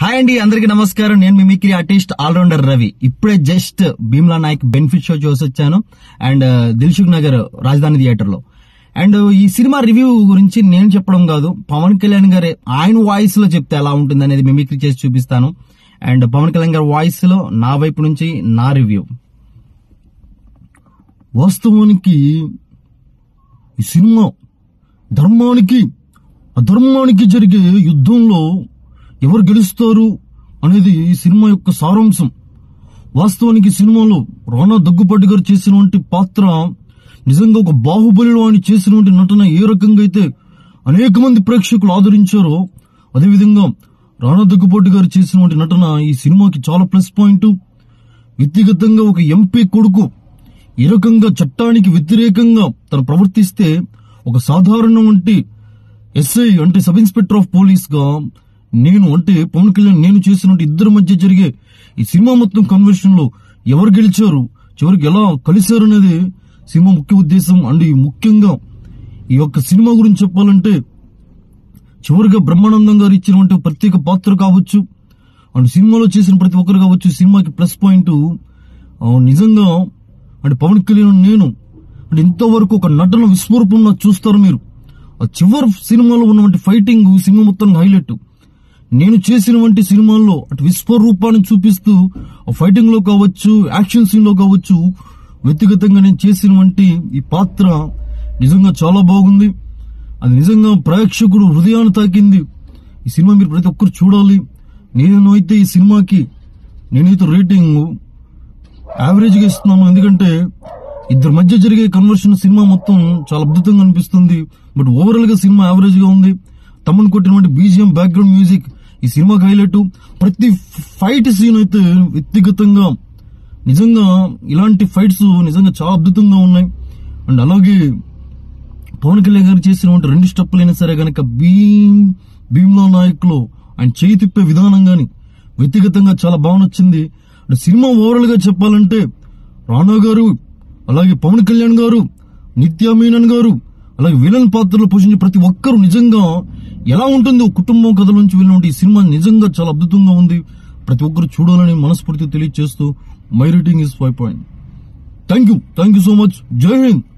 hi అండి అందరికీ నమస్కారం నేను మిమిక్రీ ఆర్టిస్ట్ ఆల్రౌండర్ రవి ఇప్పుడే just Bheemla Nayak benefit show చూసి వచ్చాను అండ్ దిల్సుఖ్ నగర్ రాజధాని థియేటర్ లో అండ్ ఈ సినిమా రివ్యూ గురించి నేను చెప్పడం కాదు పవన్ కళ్యాణ్ గారే ఆయన వాయిస్ లో చెప్తే ఎలా ఉంటుంది అనేది మిమిక్రీ చేసి చూపిస్తాను అండ్ పవన్ కళ్యాణ్ గారి వాయిస్ లో నా వైపు నుంచి నా రివ్యూ వాస్తవానికి ఈ సినిమా ధర్మానికి అధర్మానికి జరిగే యుద్ధంలో ఎవరు గెలుస్తారు అనేది ఈ సినిమా యొక్క సారాంశం వాస్తవానికి ఈ సినిమాలో రానా దగ్గుపాటి గారు చేసినటువంటి పాత్ర నిజంగా ఒక బాహుబలిలో ఆయన చేసినటువంటి నటన ఏ రకంగా అయితే అనేక మంది ప్రేక్షకులు ఆదరించారో అదేవిధంగా రానా దగ్గుపాటి గారు చేసినటువంటి నటన ఈ సినిమాకి చాలా ప్లస్ పాయింట్ వ్యక్తిగతంగా ఒక ఎంపీ కొడుకు ఏ రకంగా చట్టానికి వ్యతిరేకంగా తను ప్రవర్తిస్తే ఒక సాధారణ వంటి ఎస్ఐ అంటే సబ్ ఇన్స్పెక్టర్ ఆఫ్ పోలీస్ గా నేను అంటే పవన్ కళ్యాణ్ నేను చేసినట్టు ఇద్దరి మధ్య జరిగే ఈ సినిమా మొత్తం కన్వర్షన్ లో ఎవరు గెలిచారు చివరికి ఎలా కలిశారు అనేది సినిమా ముఖ్య ఉద్దేశం అండ్ ఈ ముఖ్యంగా ఈ యొక్క సినిమా గురించి చెప్పాలంటే చివరిగా బ్రహ్మానందం గారు ఇచ్చినటువంటి ప్రత్యేక పాత్ర కావచ్చు అండ్ సినిమాలో చేసిన ప్రతి ఒక్కరు కావచ్చు సినిమాకి ప్లస్ పాయింట్ ఆ, నిజంగా అంటే పవన్ కళ్యాణ్ నేను అంటే ఇంతవరకు ఒక నటన విస్మరూపం నాకు చూస్తారు మీరు ఆ చివరి సినిమాలో ఉన్నటువంటి ఫైటింగ్ ఈ సినిమా మొత్తం హైలైట్ నేను చేసినటువంటి సినిమాల్లో అటు విశ్వరూపాన్ని చూపిస్తూ ఆ ఫైటింగ్ లో కావచ్చు యాక్షన్ సీన్ లో కావచ్చు వ్యక్తిగతంగా నేను చేసినటువంటి ఈ పాత్ర నిజంగా చాలా బాగుంది అది నిజంగా ప్రేక్షకుడు హృదయాన్ని తాకింది ఈ సినిమా మీరు ప్రతి ఒక్కరు చూడాలి నేను అయితే ఈ సినిమాకి నేనైతే రేటింగ్ యావరేజ్ గా ఇస్తున్నాను ఎందుకంటే ఇద్దరి మధ్య జరిగే కన్వర్షన్ సినిమా మొత్తం చాలా అద్భుతంగా అనిపిస్తుంది బట్ ఓవరాల్ గా సినిమా యావరేజ్ గా ఉంది తమను కొట్టినటువంటి బీజిఎం బ్యాక్గ్రౌండ్ మ్యూజిక్ ఈ సినిమాకి హైలైట్ ప్రతి ఫైట్ సీన్ అయితే వ్యక్తిగతంగా నిజంగా ఇలాంటి ఫైట్స్ నిజంగా చాలా అద్భుతంగా ఉన్నాయి అండ్ అలాగే పవన్ కళ్యాణ్ గారు చేసినటువంటి రెండు స్టెప్పులైనా సరే గనక భీమ్ భీమ్లా నాయక్ లో ఆయన చేయి తిప్పే విధానం గాని వ్యక్తిగతంగా చాలా బాగా నచ్చింది అంటే సినిమా ఓవరాల్ గా చెప్పాలంటే రానా గారు అలాగే పవన్ కళ్యాణ్ గారు నిత్యా మీనన్ గారు అలాగే విలన్ పాత్రలు పోషించే ప్రతి ఒక్కరు నిజంగా ఎలా ఉంటుంది ఒక కుటుంబం కథ నుంచి వెళ్ళినటువంటి ఈ సినిమా నిజంగా చాలా అద్భుతంగా ఉంది ప్రతి ఒక్కరు చూడాలని మనస్ఫూర్తి తెలియజేస్తూ my rating is five point thank you thank you so much జై హింద్